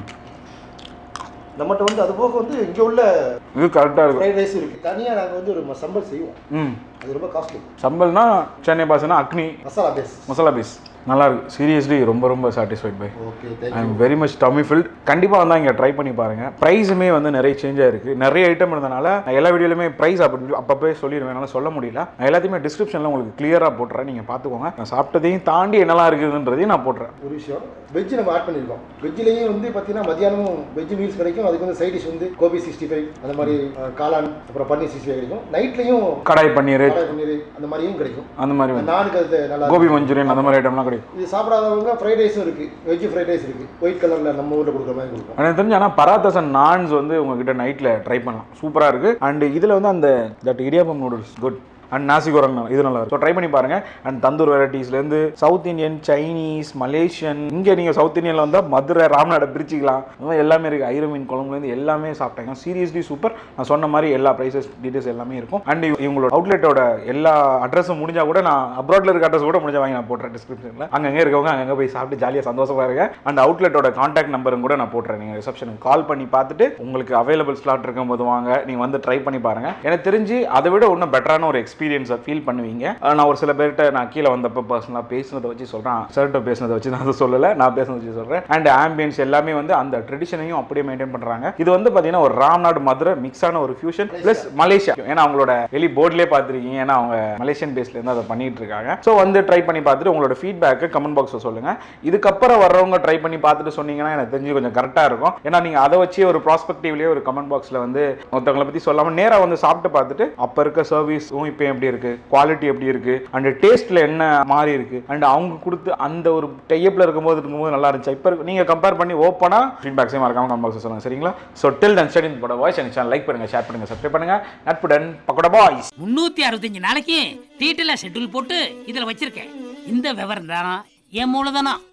நம்மகிட்ட வந்து அது போக வந்து இங்கே உள்ள இது கரெக்டாக இருக்கும் ஃப்ரைட் ரைஸ் இருக்குது தனியாக நாங்கள் வந்து ஒரு ம- சம்பல் செய்வோம் ம் அது ரொம்ப காஸ்ட்லி சம்பல்னா சென்னை பாசனா அக்னி மசாலா பேஸ் மசாலா பீஸ் நல்லா இருக்கு சீரியஸ்லி ரொம்ப ரொம்ப satisfied by okay I thank you um very much tummy filled கண்டிப்பாக வந்தால் இங்கே ட்ரை பண்ணி பாருங்க ப்ரைஸுமே வந்து நிறைய சேஞ்ச் ஆயிருக்கு நிறைய ஐட்டம் இருந்தனால நான் எல்லா வீடியோலையுமே ப்ரைஸ் அப்படி அப்பப்போ சொல்லிடுவேன் என்னால் சொல்ல முடியல நான் எல்லாத்தையுமே டிஸ்கிரிப்ஷனில் உங்களுக்கு கிளியராக போட்டுறேன் நீங்கள் பார்த்துக்கோங்க நான் சாப்பிட்டதையும் தாண்டி என்னெல்லாம் இருக்குதுன்றதையும் நான் போட்டுறேன் ஒரு விஷயம் வெஜ் நம்ம ஆட் பண்ணியிருக்கோம் வெஜ்லேயும் வந்து பார்த்தீங்கன்னா மத்தியானமும் வெஜ் மீல்ஸ் கிடைக்கும் அதுக்கு வந்து சைட் டிஷ் வந்து கோபி சிக்ஸ்டி ஃபைவ் அந்த மாதிரி அஹ், காளான் அப்புறம் பன்னீர் சிக்ஸ்டி ஃபைவ் கிடைக்கும் நைட்லேயும் கடாய் பன்னீர் கடாய் பன்னீர் அந்த மாதிரியும் கிடைக்கும் அந்த மாதிரி வந்து நானுக்கு அது நல்லா கோபி மஞ்சூரியன் அந்த மாதிரி ஐட்டம்லாம் கிடைக்கும் இது சாப்பிடாதவங்க ஃப்ரைட் ரைஸும் இருக்குது வெஜ் ஃப்ரைட் ரைஸ் இருக்குது ஒயிட் கலரில் நம்ம ஊரில் கொடுக்குற மாதிரி கொடுக்கும் எனக்கு தெரிஞ்சு ஆனால் பராத்தசன் நான்ஸ் வந்து உங்ககிட்ட நைட்டில் ட்ரை பண்ணலாம் சூப்பராக இருக்குது அண்ட் இதில் வந்து அந்த that idiyappam noodles good and nasi goreng இது நல்லா இருக்கும் ட்ரை பண்ணி பாருங்க அண்ட் தந்தூர் வெரைட்டிஸ்லேருந்து சவுத் இந்தியன் சைனீஸ் மலேசியன் இங்கே நீங்கள் சவுத் இந்தியனில் வந்தால் மதுரை ராம்நாடை பிரிச்சிக்கலாம் இந்த மாதிரி எல்லாமே இருக்குது ஐர மீன் குழம்புலேருந்து எல்லாமே சாப்பிட்டாங்க சீரியஸ்லி சூப்பர் நான் சொன்ன மாதிரி எல்லா ப்ரைஸஸ் டீட்டெயில்ஸ் எல்லாமே இருக்கும் அண்ட் இவங்களோட அவுட்லெட்டோட எல்லா அட்ரஸும் முடிஞ்சா கூட நான் அப்ராட்ல இருக்க அட்ரஸ் கூட முடிஞ்சா வாங்கி நான் போட்டுறேன் டிஸ்கிரிப்ஷனில் அங்கங்கே இருக்கவங்க அங்கங்கே போய் சாப்பிட்டு ஜாலியாக சந்தோஷமா இருங்க அண்ட் அவுட்லெட்டோட காண்டாக்ட் நம்பரும் கூட நான் போட்டுறேன் நீங்கள் ரிசப்ஷனுக்கு கால் பண்ணி பார்த்துட்டு உங்களுக்கு அவைலபிள் ஸ்லாட் இருக்கும்போது வாங்க நீங்கள் வந்து ட்ரை பண்ணி பாருங்க எனக்கு தெரிஞ்சு அதை விட இன்னும் பெட்டரான ஒரு எக்ஸ்பீரியன்ஸை ஃபீல் பண்ணுவீங்க அஹ் நான் ஒரு சில பேர்கிட்ட நான் கீழே வந்தப்போ பர்சனலாக பேசுனதை வச்சு சொல்கிறேன் சர்ட்ட பேசுனதை வச்சு நான் அதை சொல்லலை நான் பேசுனதை வச்சு சொல்கிறேன் அண்ட் ஆம்பியன்ஸ் எல்லாமே வந்து அந்த ட்ரெடிஷனையும் அப்படியே மெயின்டைன் பண்ணுறாங்க இது வந்து பார்த்தீங்கன்னா ஒரு ராம்நாடு மதுரை மிக்ஸான ஒரு ஃபியூஷன் ப்ளஸ் மலேசியா ஏன்னா அவங்களோட வெளி போர்ட்லேயே பார்த்துருக்கீங்க ஏன்னா அவங்க மலேசியன் பேஸ்லேருந்து அதை பண்ணிட்டு இருக்காங்க ஸோ வந்து ட்ரை பண்ணி பார்த்துட்டு உங்களோட ஃபீட்பேக்கு கமெண்ட் பாக்ஸில் சொல்லுங்கள் இதுக்கப்புறம் வர்றவங்க ட்ரை பண்ணி பார்த்துட்டு சொன்னீங்கன்னா எனக்கு தெரிஞ்சு கொஞ்சம் கரெக்டாக இருக்கும் ஏன்னா நீங்கள் அதை வச்சு ஒரு ப்ராஸ்பெக்டிவ்லேயே ஒரு கமெண்ட் பாக்ஸில் வந்து ஒருத்தவங்களை பற்றி சொல்லாமல் நேராக வந்து சாப்பிட்டு பார்த்துட்டு அப்போ இருக்க சர்வீஸும் இப்போ எப்படி இருக்குது குவாலிட்டி எப்படி இருக்குது அண்ட் டேஸ்ட்டில் என்ன மாறி இருக்குது அண்ட் அவங்க கொடுத்து அந்த ஒரு டைப்பில் இருக்கும்போது இருக்கும்போது நல்லா இருந்துச்சு இப்போ நீங்கள் கம்பேர் பண்ணி ஓப்பனாக ஃபீட்பேக்ஸே மறக்காம கமெண்ட் பாக்ஸில் சொல்லுங்கள் சரிங்களா ஸோ டில் தன் ஸ்டடி பட வாய்ஸ் எனக்கு சேனல் லைக் பண்ணுங்கள் ஷேர் பண்ணுங்கள் சப்ஸ்கிரைப் பண்ணுங்கள் நட்புடன் பக்கோட பாய்ஸ் முன்னூத்தி அறுபத்தஞ்சு நாளைக்கு டீட்டெயிலாக ஷெட்யூல் போட்டு இதில் வச்சிருக்கேன் இந்த விவரம் தான் என் மூலதனம்